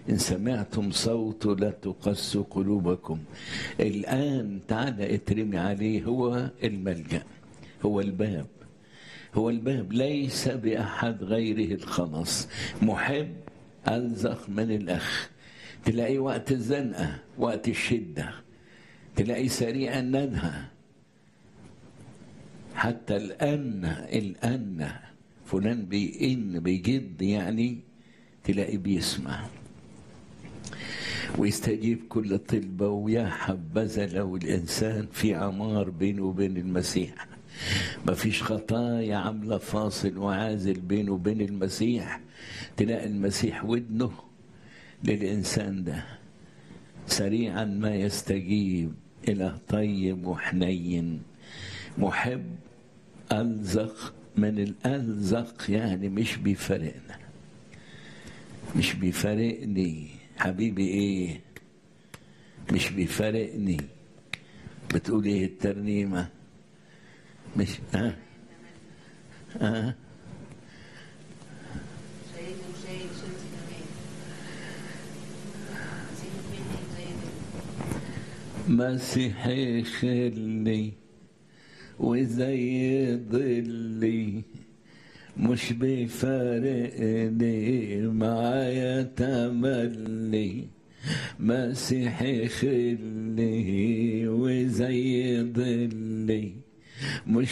إن سمعتم صوته لا تقسوا قلوبكم الآن تعالى اترمي عليه هو الملجأ هو الباب هو الباب ليس بأحد غيره الخلاص محب ألزخ من الأخ تلاقيه وقت الزنقة وقت الشدة تلاقيه سريع الندهة حتى الأن الأن فلان بيئن بيجد يعني تلاقيه بيسمع ويستجيب كل طلبة ويا حبذا لو الإنسان في عمار بينه وبين المسيح ما فيش خطايا عاملة فاصل وعازل بينه وبين المسيح تلاقي المسيح ودنه للإنسان ده سريعا ما يستجيب إلى طيب وحنين محب ألزق من الألزق يعني مش بيفارقنا مش بيفارقني حبيبي ايه مش بيفارقني بتقول ايه الترنيمة مش ها ها شايل وشايل شلت كمان سيبك مني زي ده مسيحي خلي وزي ظلي مش بيفارقني معايا تملي مسيحي خلي وزي ظلي مش